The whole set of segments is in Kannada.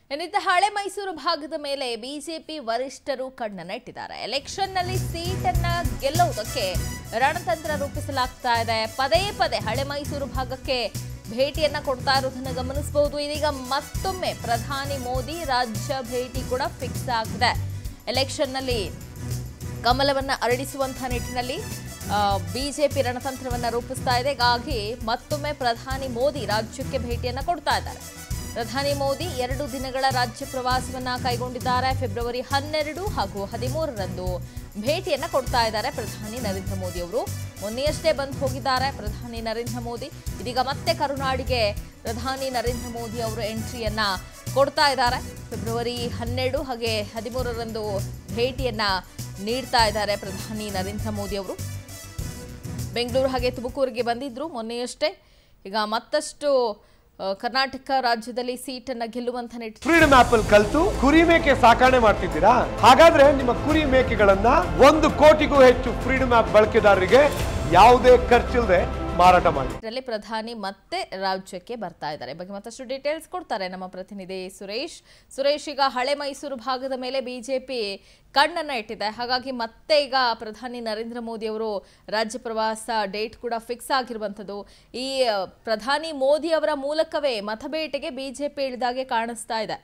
ಇನ್ನಿತ್ತ ಹಳೆ ಮೈಸೂರು ಭಾಗದ ಮೇಲೆ ಬಿಜೆಪಿ ವರಿಷ್ಠರು ಕಣ್ಣನ್ನ ಇಟ್ಟಿದ್ದಾರೆ ಎಲೆಕ್ಷನ್ನಲ್ಲಿ ಸೀಟನ್ನ ಗೆಲ್ಲುವುದಕ್ಕೆ ರಣತಂತ್ರ ರೂಪಿಸಲಾಗ್ತಾ ಇದೆ ಪದೇ ಪದೇ ಹಳೆ ಮೈಸೂರು ಭಾಗಕ್ಕೆ ಭೇಟಿಯನ್ನ ಕೊಡ್ತಾ ಇರೋದನ್ನ ಗಮನಿಸಬಹುದು ಇದೀಗ ಮತ್ತೊಮ್ಮೆ ಪ್ರಧಾನಿ ಮೋದಿ ರಾಜ್ಯ ಭೇಟಿ ಕೂಡ ಫಿಕ್ಸ್ ಆಗಿದೆ ಎಲೆಕ್ಷನ್ನಲ್ಲಿ ಕಮಲವನ್ನ ಅರಳಿಸುವಂತಹ ನಿಟ್ಟಿನಲ್ಲಿ ಬಿಜೆಪಿ ರಣತಂತ್ರವನ್ನ ರೂಪಿಸ್ತಾ ಇದೆ ಹೀಗಾಗಿ ಮತ್ತೊಮ್ಮೆ ಪ್ರಧಾನಿ ಮೋದಿ ರಾಜ್ಯಕ್ಕೆ ಭೇಟಿಯನ್ನ ಕೊಡ್ತಾ ಇದ್ದಾರೆ ಪ್ರಧಾನಿ ಮೋದಿ ಎರಡು ದಿನಗಳ ರಾಜ್ಯ ಪ್ರವಾಸವನ್ನ ಕೈಗೊಂಡಿದ್ದಾರೆ ಫೆಬ್ರವರಿ ಹನ್ನೆರಡು ಹಾಗೂ ಹದಿಮೂರರಂದು ಭೇಟಿಯನ್ನ ಕೊಡ್ತಾ ಇದ್ದಾರೆ ಪ್ರಧಾನಿ ನರೇಂದ್ರ ಮೋದಿ ಅವರು ಮೊನ್ನೆಯಷ್ಟೇ ಬಂದು ಹೋಗಿದ್ದಾರೆ ಪ್ರಧಾನಿ ನರೇಂದ್ರ ಮೋದಿ ಇದೀಗ ಮತ್ತೆ ಕರುನಾಡಿಗೆ ಪ್ರಧಾನಿ ನರೇಂದ್ರ ಮೋದಿ ಅವರು ಎಂಟ್ರಿಯನ್ನ ಕೊಡ್ತಾ ಇದ್ದಾರೆ ಫೆಬ್ರವರಿ ಹನ್ನೆರಡು ಹಾಗೆ ಹದಿಮೂರರಂದು ಭೇಟಿಯನ್ನ ನೀಡ್ತಾ ಇದ್ದಾರೆ ಪ್ರಧಾನಿ ನರೇಂದ್ರ ಮೋದಿ ಅವರು ಬೆಂಗಳೂರು ಹಾಗೆ ತುಮಕೂರಿಗೆ ಬಂದಿದ್ರು ಮೊನ್ನೆಯಷ್ಟೇ ಈಗ ಮತ್ತಷ್ಟು ಆ, ಕರ್ನಾಟಕ ರಾಜ್ಯದಲ್ಲಿ ಸೀಟನ್ನ ಗೆಲ್ಲುವಂತ ನಿಟ್ಟಿನಲ್ಲಿ ಫ್ರೀಡಮ್ ಆಪ್ ಅಲ್ಲಿ ಕಲ್ತು ಕುರಿ ಮೇಕೆ ಸಾಕಣೆ ಮಾಡ್ತಿದ್ದೀರಾ ಹಾಗಾದ್ರೆ ನಿಮ್ಮ ಕುರಿ ಮೇಕೆಗಳನ್ನ ಒಂದು ಕೋಟಿಗೂ ಹೆಚ್ಚು ಫ್ರೀಡಮ್ ಆಪ್ ಬಳಕೆದಾರರಿಗೆ ಯಾವುದೇ ಖರ್ಚಿಲ್ಲದೆ ಮಾರಾಟ ಮಾಡಿ ಇದರಲ್ಲಿ ಪ್ರಧಾನಿ ಮತ್ತೆ ರಾಜ್ಯಕ್ಕೆ ಬರ್ತಾ ಇದ್ದಾರೆ ಈ ಬಗ್ಗೆ ಮತ್ತಷ್ಟು ಡೀಟೇಲ್ಸ್ ಕೊಡ್ತಾರೆ ನಮ್ಮ ಪ್ರತಿನಿಧಿ ಸುರೇಶ್ ಸುರೇಶ್ ಈಗ ಹಳೆ ಮೈಸೂರು ಭಾಗದ ಮೇಲೆ ಬಿಜೆಪಿ ಕಣ್ಣನ್ನ ಇಟ್ಟಿದೆ ಹಾಗಾಗಿ ಮತ್ತೆ ಈಗ ಪ್ರಧಾನಿ ನರೇಂದ್ರ ಮೋದಿ ಅವರು ರಾಜ್ಯ ಪ್ರವಾಸ ಡೇಟ್ ಕೂಡ ಫಿಕ್ಸ್ ಆಗಿರುವಂಥದ್ದು ಈ ಆ, ಪ್ರಧಾನಿ ಮೋದಿ ಅವರ ಮೂಲಕವೇ ಮತಬೇಟೆಗೆ ಬಿಜೆಪಿ ಇಳಿದಾಗೆ ಕಾಣಿಸ್ತಾ ಇದೆ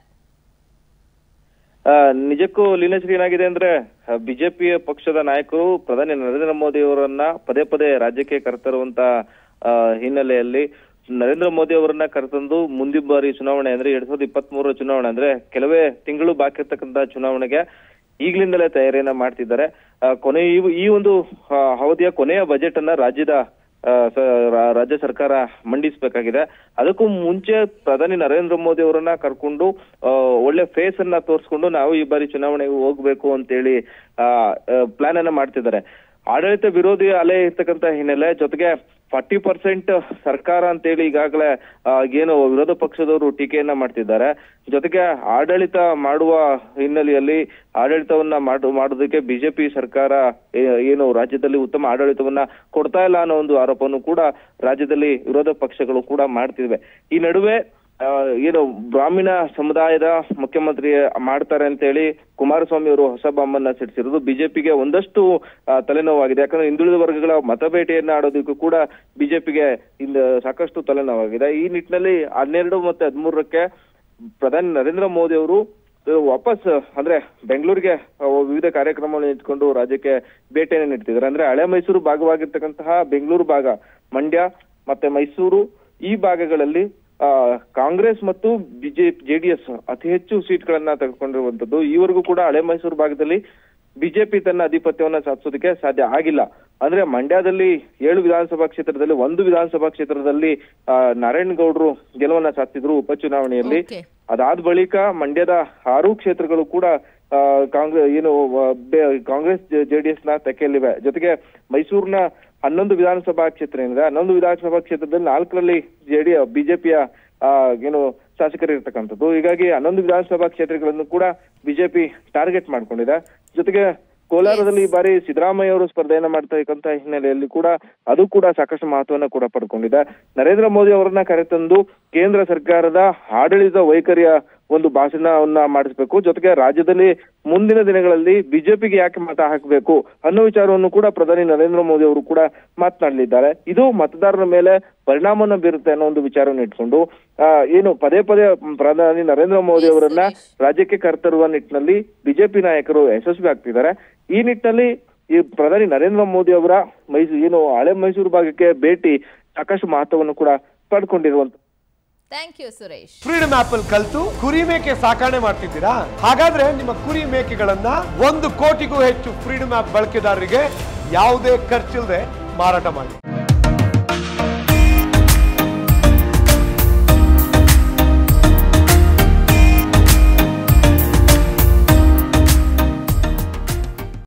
ಆ, ನಿಜಕ್ಕೂ ಲೀನಶ್ರೀ ಏನಾಗಿದೆ ಅಂದ್ರೆ ಬಿಜೆಪಿ ಪಕ್ಷದ ನಾಯಕರು ಪ್ರಧಾನಿ ನರೇಂದ್ರ ಮೋದಿ ಅವರನ್ನ ಪದೇ ಪದೇ ರಾಜ್ಯಕ್ಕೆ ಕರೆತರುವಂತ ಆ, ಹಿನ್ನೆಲೆಯಲ್ಲಿ ನರೇಂದ್ರ ಮೋದಿ ಅವರನ್ನ ಕರೆತಂದು ಮುಂದಿನ ಬಾರಿ ಚುನಾವಣೆ ಅಂದ್ರೆ ಎರಡ್ ಸಾವಿರದ ಇಪ್ಪತ್ತ್ ಮೂರರ ಚುನಾವಣೆ ಅಂದ್ರೆ ಕೆಲವೇ ತಿಂಗಳು ಬಾಕಿ ಇರ್ತಕ್ಕಂತ ಚುನಾವಣೆಗೆ ಈಗ್ಲಿಂದಲೇ ತಯಾರಿಯನ್ನ ಮಾಡ್ತಿದ್ದಾರೆ ಆ, ಕೊನೆ ಈ- ಈ ಒಂದು ಆ, ಅವಧಿಯ ಕೊನೆಯ ಬಜೆಟ್ ಅನ್ನ ರಾಜ್ಯದ ಆ, ಸ- ರಾ- ರಾಜ್ಯ ಸರ್ಕಾರ ಮಂಡಿಸಬೇಕಾಗಿದೆ ಅದಕ್ಕೂ ಮುಂಚೆ ಪ್ರಧಾನಿ ನರೇಂದ್ರ ಮೋದಿ ಅವರನ್ನ ಕರ್ಕೊಂಡು ಆ, ಒಳ್ಳೆ ಫೇಸ್ ಅನ್ನ ತೋರಿಸ್ಕೊಂಡು ನಾವು ಈ ಬಾರಿ ಚುನಾವಣೆಗೆ ಹೋಗ್ಬೇಕು ಅಂತೇಳಿ ಪ್ಲಾನ್ ಅನ್ನ ಮಾಡ್ತಿದ್ದಾರೆ ಆಡಳಿತ ವಿರೋಧಿ ಅಲೆ ಇರ್ತಕ್ಕಂತ ಹಿನ್ನೆಲೆ ಜೊತೆಗೆ ಫಾರ್ಟಿ ಪರ್ಸೆಂಟ್ ಸರ್ಕಾರ ಅಂತೇಳಿ ಈಗಾಗಲೇ ಆ, ಏನು ವಿರೋಧ ಪಕ್ಷದವರು ಟೀಕೆಯನ್ನ ಮಾಡ್ತಿದ್ದಾರೆ ಜೊತೆಗೆ ಆಡಳಿತ ಮಾಡುವ ಹಿನ್ನೆಲೆಯಲ್ಲಿ ಆಡಳಿತವನ್ನ ಮಾಡು ಮಾಡೋದಕ್ಕೆ ಬಿಜೆಪಿ ಸರ್ಕಾರ ಏ- ಏನು ರಾಜ್ಯದಲ್ಲಿ ಉತ್ತಮ ಆಡಳಿತವನ್ನ ಕೊಡ್ತಾ ಇಲ್ಲ ಅನ್ನೋ ಒಂದು ಆರೋಪವನ್ನು ಕೂಡ ರಾಜ್ಯದಲ್ಲಿ ವಿರೋಧ ಪಕ್ಷಗಳು ಕೂಡ ಮಾಡ್ತಿವೆ ಈ ನಡುವೆ ಆ, ಏನು ಬ್ರಾಹ್ಮಣ ಸಮುದಾಯದ ಮುಖ್ಯಮಂತ್ರಿ ಮಾಡ್ತಾರೆ ಅಂತ ಹೇಳಿ ಕುಮಾರಸ್ವಾಮಿ ಅವರು ಹೊಸ ಬಾಂಬನ್ನ ಸಿಡಿಸಿರೋದು ಬಿಜೆಪಿಗೆ ಒಂದಷ್ಟು ಆ, ತಲೆನೋವಾಗಿದೆ ಯಾಕಂದ್ರೆ ಹಿಂದುಳಿದ ವರ್ಗಗಳ ಮತಬೇಟೆಯನ್ನ ಆಡೋದಕ್ಕೂ ಕೂಡ ಬಿಜೆಪಿಗೆ ಇಂದ ಸಾಕಷ್ಟು ತಲೆನೋವಾಗಿದೆ ಈ ನಿಟ್ಟಿನಲ್ಲಿ ಹನ್ನೆರಡು ಮತ್ತೆ ಹದಿಮೂರಕ್ಕೆ ಪ್ರಧಾನಿ ನರೇಂದ್ರ ಮೋದಿ ಅವರು ವಾಪಸ್ ಅಂದ್ರೆ ಬೆಂಗಳೂರಿಗೆ ಆ, ವಿವಿಧ ಕಾರ್ಯಕ್ರಮಗಳನ್ನು ಇಟ್ಕೊಂಡು ರಾಜ್ಯಕ್ಕೆ ಭೇಟಿಯನ್ನು ನೀಡ್ತಿದ್ದಾರೆ ಅಂದ್ರೆ ಹಳೆ ಮೈಸೂರು ಭಾಗವಾಗಿರ್ತಕ್ಕಂತಹ ಬೆಂಗಳೂರು ಭಾಗ ಮಂಡ್ಯ ಮತ್ತೆ ಮೈಸೂರು ಈ ಭಾಗಗಳಲ್ಲಿ ಆ, ಕಾಂಗ್ರೆಸ್ ಮತ್ತು ಬಿಜೆಪಿ ಜೆಡಿಎಸ್ ಅತಿ ಹೆಚ್ಚು ಸೀಟ್ಗಳನ್ನ ತೆಗೆದುಕೊಂಡಿರುವಂತದ್ದು ಈವರೆಗೂ ಕೂಡ ಹಳೆ ಮೈಸೂರು ಭಾಗದಲ್ಲಿ ಬಿಜೆಪಿ ತನ್ನ ಅಧಿಪತ್ಯವನ್ನ ಸಾಧಿಸೋದಕ್ಕೆ ಸಾಧ್ಯ ಆಗಿಲ್ಲ ಅಂದ್ರೆ ಮಂಡ್ಯದಲ್ಲಿ ಏಳು ವಿಧಾನಸಭಾ ಕ್ಷೇತ್ರದಲ್ಲಿ ಒಂದು ವಿಧಾನಸಭಾ ಕ್ಷೇತ್ರದಲ್ಲಿ ಆ, ನಾರಾಯಣಗೌಡರು ಗೆಲುವನ್ನ ಸಾಧಿಸಿದ್ರು ಉಪಚುನಾವಣೆಯಲ್ಲಿ ಓಕೆ ಅದಾದ ಬಳಿಕ ಮಂಡ್ಯದ ಆರು ಕ್ಷೇತ್ರಗಳು ಕೂಡ ಕಾಂಗ್ರೆಸ್ ಏನು ಆ, ಬೆ- ಕಾಂಗ್ರೆಸ್ ಜೆಡಿಎಸ್ ನ ತೆಕ್ಕೆಯಲ್ಲಿವೆ ಜೊತೆಗೆ ಮೈಸೂರಿನ ಹನ್ನೊಂದು ವಿಧಾನಸಭಾ ಕ್ಷೇತ್ರ ಏನಿದೆ ಹನ್ನೊಂದು ವಿಧಾನಸಭಾ ಕ್ಷೇತ್ರದಲ್ಲಿ ನಾಲ್ಕರಲ್ಲಿ ಜೆಡಿ ಬಿಜೆಪಿಯ ಏನು ಶಾಸಕರು ಇರ್ತಕ್ಕಂಥದ್ದು ಹೀಗಾಗಿ ಹನ್ನೊಂದು ವಿಧಾನಸಭಾ ಕ್ಷೇತ್ರಗಳನ್ನು ಕೂಡ ಬಿಜೆಪಿ ಟಾರ್ಗೆಟ್ ಮಾಡ್ಕೊಂಡಿದೆ ಜೊತೆಗೆ ಕೋಲಾರದಲ್ಲಿ ಈ ಬಾರಿ ಸಿದ್ದರಾಮಯ್ಯ ಅವರು ಸ್ಪರ್ಧೆಯನ್ನ ಮಾಡ್ತಕ್ಕಂತ ಹಿನ್ನೆಲೆಯಲ್ಲಿ ಕೂಡ ಅದು ಕೂಡ ಸಾಕಷ್ಟು ಮಹತ್ವವನ್ನು ಕೂಡ ಪಡ್ಕೊಂಡಿದೆ ನರೇಂದ್ರ ಮೋದಿ ಅವರನ್ನ ಕರೆತಂದು ಕೇಂದ್ರ ಸರ್ಕಾರದ ಆಡಳಿತ ವೈಖರಿಯ ಒಂದು ಭಾಷಣವನ್ನ ಮಾಡಿಸ್ಬೇಕು ಜೊತೆಗೆ ರಾಜ್ಯದಲ್ಲಿ ಮುಂದಿನ ದಿನಗಳಲ್ಲಿ ಬಿಜೆಪಿಗೆ ಯಾಕೆ ಮತ ಹಾಕಬೇಕು ಅನ್ನೋ ವಿಚಾರವನ್ನು ಕೂಡ ಪ್ರಧಾನಿ ನರೇಂದ್ರ ಮೋದಿ ಅವರು ಕೂಡ ಮಾತನಾಡಲಿದ್ದಾರೆ ಇದು ಮತದಾರರ ಮೇಲೆ ಪರಿಣಾಮವನ್ನು ಬೀರುತ್ತೆ ಅನ್ನೋ ಒಂದು ವಿಚಾರವನ್ನು ಇಟ್ಕೊಂಡು ಆ, ಏನು ಪದೇ ಪದೇ ಪ್ರಧಾನಿ ನರೇಂದ್ರ ಮೋದಿ ಅವರನ್ನ ರಾಜ್ಯಕ್ಕೆ ಕರೆತರುವ ನಿಟ್ಟಿನಲ್ಲಿ ಬಿಜೆಪಿ ನಾಯಕರು ಯಶಸ್ವಿ ಆಗ್ತಿದ್ದಾರೆ ಈ ನಿಟ್ಟಿನಲ್ಲಿ ಈ ಪ್ರಧಾನಿ ನರೇಂದ್ರ ಮೋದಿ ಅವರ ಮೈಸೂರು ಏನು ಹಳೆ ಮೈಸೂರು ಭಾಗಕ್ಕೆ ಭೇಟಿ ಸಾಕಷ್ಟು ಮಹತ್ವವನ್ನು ಕೂಡ ಪಡ್ಕೊಂಡಿರುವಂತ thank you Suresh freedom app ಅಲ್ಲಿ ಕಲ್ತು ಕುರಿ ಮೇಕೆ ಸಾಕಣೆ ಮಾಡ್ತಿದ್ದೀರಾ ಹಾಗಾದ್ರೆ ನಿಮ್ಮ ಕುರಿ ಮೇಕೆಗಳನ್ನ ಒಂದು ಕೋಟಿಗೂ ಹೆಚ್ಚು ಫ್ರೀಡಮ್ ಆಪ್ ಬಳಕೆದಾರರಿಗೆ ಯಾವುದೇ ಖರ್ಚಿಲ್ಲದೆ ಮಾರಾಟ ಮಾಡಿ